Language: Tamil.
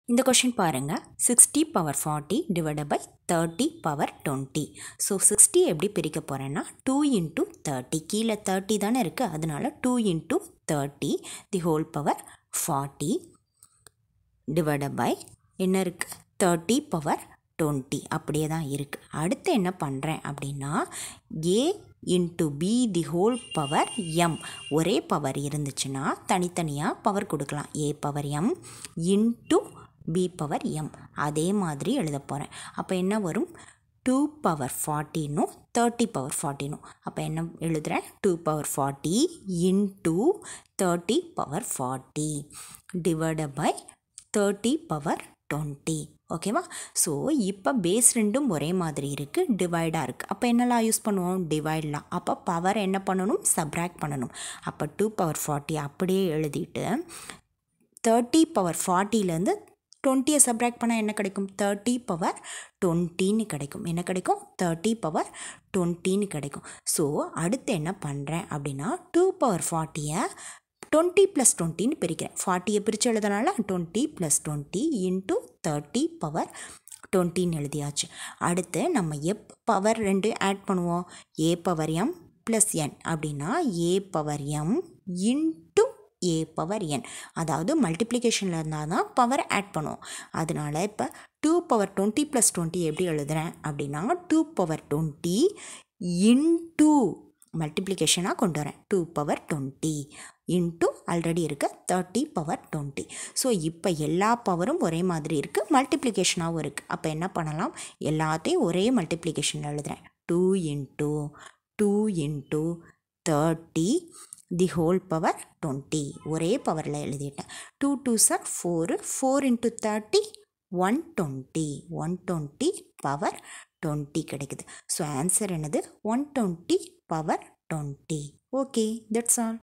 இந்த கொஷின் பாருங்கள் sixty power forty divided by thirty power twenty so sixty எப்படி பிரிக்க போகிறேன்னா டூ இன்ட்டு தேர்ட்டி கீழே தேர்ட்டி தானே இருக்குது அதனால two into thirty the whole power forty divided by என்ன இருக்குது தேர்ட்டி பவர் டுவெண்ட்டி அப்படியே தான் இருக்குது அடுத்து என்ன பண்ணுறேன் அப்படின்னா A into B the whole power M ஒரே பவர் இருந்துச்சுன்னா தனித்தனியாக பவர் கொடுக்கலாம் A power M into B power M அதே மாதிரி எழுத போகிறேன் அப்போ என்ன வரும் டூ பவர் ஃபார்ட்டினும் தேர்ட்டி பவர் ஃபார்ட்டினும் அப்போ என்ன எழுதுகிறேன் two power forty into thirty power forty divide by thirty power twenty ஓகேவா ஸோ இப்போ பேஸ் ரெண்டும் ஒரே மாதிரி இருக்குது டிவைடாக இருக்குது அப்போ என்னெல்லாம் யூஸ் பண்ணுவோம் டிவைட்லாம் அப்போ பவர் என்ன பண்ணணும் சப்ராக்ட் பண்ணணும் அப்போ டூ பவர் ஃபார்ட்டி அப்படியே எழுதிட்டு தேர்ட்டி பவர் ஃபார்ட்டிலேருந்து டுவெண்ட்டியை சப்ராக்ட் பண்ணால் என்ன கிடைக்கும் தேர்ட்டி பவர் டுவெண்ட்டின்னு கிடைக்கும் என்ன கிடைக்கும் தேர்ட்டி பவர் டுவெண்ட்டின்னு கிடைக்கும் ஸோ அடுத்து என்ன பண்ணுறேன் அப்படின்னா டூ பவர் ஃபார்ட்டியை டுவெண்ட்டி ப்ளஸ் டுவெண்ட்டின்னு பிரிக்கிறேன் ஃபார்ட்டியை பிரித்து எழுதுனால twenty plus twenty into thirty power டுவெண்ட்டின்னு எழுதியாச்சு அடுத்து நம்ம எப் பவர் ரெண்டு ஆட் பண்ணுவோம் A power M plus N அப்படின்னா A power M into A power N அதாவது மல்டிப்ளிகேஷனில் இருந்தால் தான் பவர் ஆட் பண்ணுவோம் அதனால் இப்போ two power twenty plus twenty எப்படி எழுதுகிறேன் அப்படின்னா டூ பவர் டுவெண்ட்டி இன்டூ மல்டிப்ளிகேஷனாக கொண்டு வரேன் two power twenty into already இருக்க தேர்ட்டி பவர் டுவெண்ட்டி ஸோ இப்போ எல்லா பவரும் ஒரே மாதிரி இருக்குது மல்டிப்ளிகேஷனாகவும் இருக்குது அப்போ என்ன பண்ணலாம் எல்லாத்தையும் ஒரே மல்டிப்ளிகேஷன் எழுதுகிறேன் two into two into thirty the whole power twenty ஒரே பவரில் எழுதிட்டேன் டூ டூ சார் four four into thirty one twenty one twenty power twenty கிடைக்குது ஸோ ஆன்சர் என்னது one twenty power twenty okay that's all